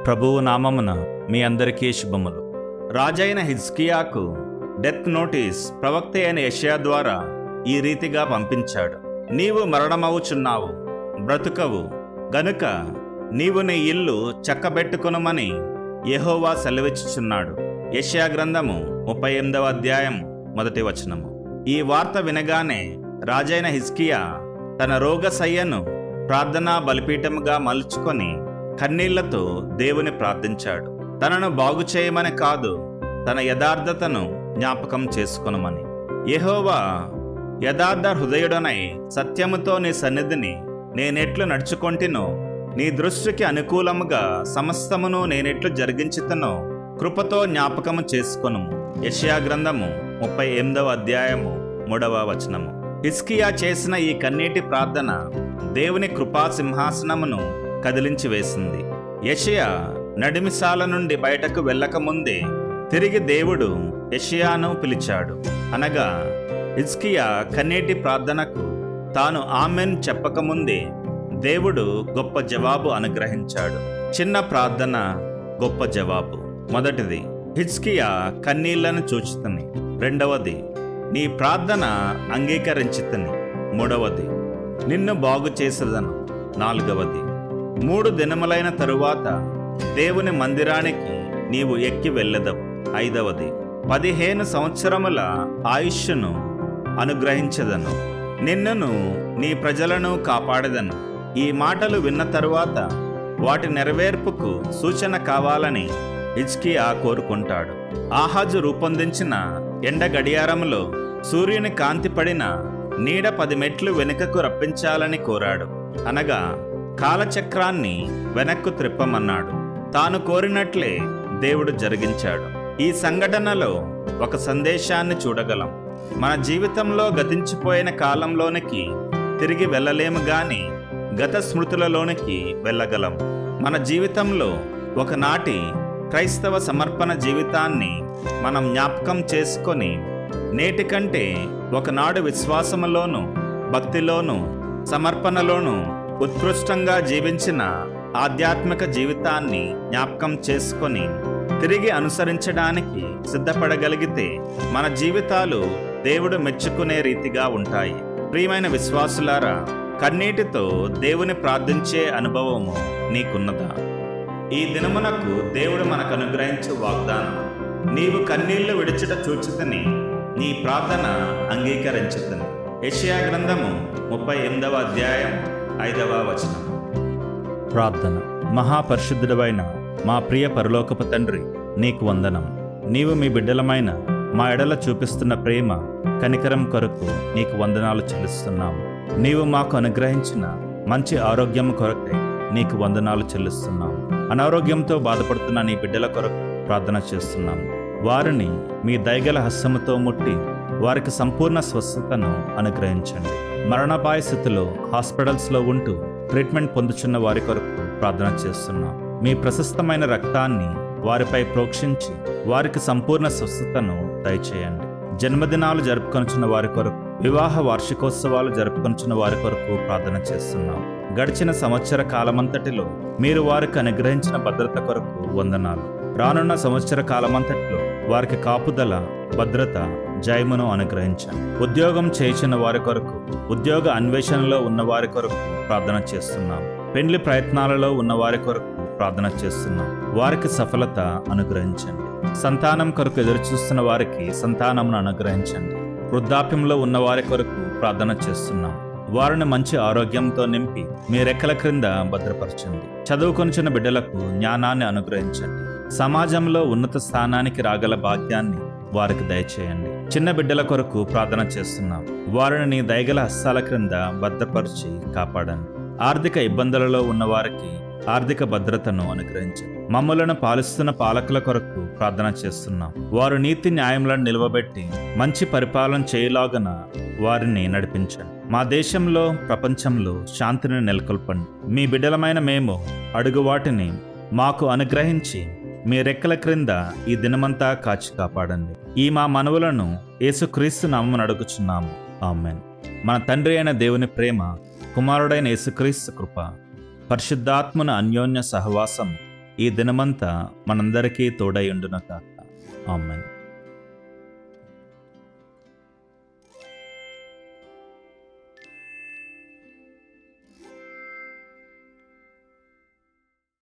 ప్రభువు నామమున మీ అందరికీ శుభములు రాజైన హిజ్కియాకు డెత్ నోటీస్ ప్రవక్త అయిన యెషయా ద్వారా ఈ రీతిగా పంపించాడు నీవు మరణమవుచున్నావు బ్రతుకవు గనుక నీవు నీ ఇల్లు చక్కబెట్టుకొనుమని యెహోవా సెలవిచ్చుచున్నాడు యెషయా గ్రంథము ముప్పై ఎనిమిదవ అధ్యాయం మొదటి వచనము ఈ వార్త వినగానే రాజైన హిజ్కియా తన రోగశయ్యను ప్రార్థనా బలిపీఠముగా మలుచుకొని కన్నీళ్లతో దేవుని ప్రార్థించాడు తనను బాగు చేయమని కాదు తన యథార్థతను జ్ఞాపకం చేసుకొనమని యెహోవా యథార్థ హృదయుడనై సత్యముతో నీ సన్నిధిని నేనెట్లు నడుచుకొంటినో నీ దృష్టికి అనుకూలముగా సమస్తమును నేనెట్లు జరిగించుతనో కృపతో జ్ఞాపకము చేసుకొను యెషయా గ్రంథము ముప్పై ఎనిమిదవ అధ్యాయము మూడవ వచనము హిస్కియా చేసిన ఈ కన్నీటి ప్రార్థన దేవుని కృపా సింహాసనమును కదిలించి వేసింది యెషయా నడిమిసాల నుండి బయటకు వెళ్ళకముందే తిరిగి దేవుడు యెషయాను పిలిచాడు అనగా హిజ్కియా కన్నీటి ప్రార్థనకు తాను ఆమెన్ చెప్పకముందే దేవుడు గొప్ప జవాబు అనుగ్రహించాడు చిన్న ప్రార్థన గొప్ప జవాబు మొదటిది హిజ్కియా కన్నీళ్లను చూచుతని రెండవది నీ ప్రార్థన అంగీకరించుతని మూడవది నిన్ను బాగు చేసేదను నాలుగవది మూడు దినములైన తరువాత దేవుని మందిరానికి నీవు ఎక్కి వెళ్ళదవు ఐదవది పదిహేను సంవత్సరముల ఆయుష్ను అనుగ్రహించదను నిన్నును నీ ప్రజలను కాపాడదను ఈ మాటలు విన్న తరువాత వాటి నెరవేర్పుకు సూచన కావాలని హిజ్కియా కోరుకుంటాడు ఆహాజు రూపొందించిన ఎండ గడియారములో సూర్యుని కాంతి పడిన నీడ పది మెట్లు వెనుకకు రప్పించాలని కోరాడు అనగా కాలచక్రాన్ని వెనక్కు త్రిప్పమన్నాడు తాను కోరినట్లే దేవుడు జరిగించాడు ఈ సంఘటనలో ఒక సందేశాన్ని చూడగలం మన జీవితంలో గతించిపోయిన కాలంలోనికి తిరిగి వెళ్ళలేము గాని గత స్మృతులలోనికి వెళ్ళగలం మన జీవితంలో ఒకనాటి క్రైస్తవ సమర్పణ జీవితాన్ని మనం జ్ఞాపకం చేసుకొని నేటి కంటే ఒకనాడు విశ్వాసములోను భక్తిలోను సమర్పణలోను ఉత్కృష్టంగా జీవించిన ఆధ్యాత్మిక జీవితాన్ని జ్ఞాపకం చేసుకొని తిరిగి అనుసరించడానికి సిద్ధపడగలిగితే మన జీవితాలు దేవుడు మెచ్చుకునే రీతిగా ఉంటాయి ప్రియమైన విశ్వాసులారా కన్నీటితో దేవుని ప్రార్థించే అనుభవము నీకున్నదా ఈ దినమునకు దేవుడు మనకు అనుగ్రహించే వాగ్దానం నీవు కన్నీళ్లు విడిచుట చూచుతని నీ ప్రార్థన అంగీకరించుతని యెషయా గ్రంథము ముప్పై ఎనిమిదవ అధ్యాయం ఐదవ వచనం ప్రార్థన మహాపరిశుద్ధుడవైన మా ప్రియ పరలోకపు తండ్రి నీకు వందనం నీవు మీ బిడ్డలమైన మా ఎడల చూపిస్తున్న ప్రేమ కనికరం కొరకు నీకు వందనాలు చెల్లిస్తున్నాము నీవు మాకు అనుగ్రహించిన మంచి ఆరోగ్యం కొరకై నీకు వందనాలు చెల్లిస్తున్నాము అనారోగ్యంతో బాధపడుతున్న నీ బిడ్డల కొరకు ప్రార్థన చేస్తున్నాము వారిని మీ దయగల హస్తముతో ముట్టి వారికి సంపూర్ణ స్వస్థతను అనుగ్రహించండి మరణపాయ స్థితిలో హాస్పిటల్స్లో ఉంటూ ట్రీట్మెంట్ పొందుచున్న వారి కొరకు ప్రార్థన చేస్తున్నాం మీ ప్రశస్తమైన రక్తాన్ని వారిపై ప్రోక్షించి వారికి సంపూర్ణ స్వస్థతను దయచేయండి జన్మదినాలు జరుపుకొనుచున్న వారి కొరకు వివాహ వార్షికోత్సవాలు జరుపుకొనుచున్న వారి కొరకు ప్రార్థన చేస్తున్నాం గడిచిన సంవత్సర కాలమంతటిలో మీరు వారికి అనుగ్రహించిన భద్రత కొరకు వందనాలు రానున్న సంవత్సర కాలమంతటిలో వారికి కాపుదల భద్రత జయమును అనుగ్రహించండి ఉద్యోగం చేయించిన వారి కొరకు ఉద్యోగ అన్వేషణలో ఉన్న వారి కొరకు ప్రార్థన చేస్తున్నాం పెండ్లి ప్రయత్నాలలో ఉన్న వారి కొరకు ప్రార్థన చేస్తున్నాం వారికి సఫలత అనుగ్రహించండి సంతానం కొరకు ఎదురుచూస్తున్న వారికి సంతానమును అనుగ్రహించండి వృద్ధాప్యంలో ఉన్న వారి కొరకు ప్రార్థన చేస్తున్నాం వారిని మంచి ఆరోగ్యంతో నింపి మీ రెక్కల క్రింద భద్రపరచండి చదువుకొనిచిన బిడ్డలకు జ్ఞానాన్ని అనుగ్రహించండి సమాజంలో ఉన్నత స్థానానికి రాగల భాగ్యాన్ని వారికి దయచేయండి చిన్న బిడ్డల కొరకు ప్రార్థన చేస్తున్నాం వారిని నీ దయగల హస్తాల క్రింద భద్రపరిచి కాపాడండి ఆర్థిక ఇబ్బందులలో ఉన్న వారికి ఆర్థిక భద్రతను అనుగ్రహించండి మమ్మలను పాలిస్తున్న పాలకుల కొరకు ప్రార్థన చేస్తున్నాం వారు నీతి న్యాయములను నిలవబెట్టి మంచి పరిపాలన చేయలాగన వారిని నడిపించండి మా దేశంలో ప్రపంచంలో శాంతిని నెలకొల్పండి మీ బిడ్డలమైన మేము అడుగు వాటిని మాకు అనుగ్రహించి మీ రెక్కల క్రింద ఈ దినమంతా కాచి కాపాడండి ఈ మా మనవులను యేసుక్రీస్తు నామమున అడుగుచున్నాము ఆమెన్ మన తండ్రి అయిన దేవుని ప్రేమ కుమారుడైన యేసుక్రీస్తు కృప పరిశుద్ధాత్మన అన్యోన్య సహవాసం ఈ దినమంతా మనందరికీ తోడై ఉండును కాక ఆమెన్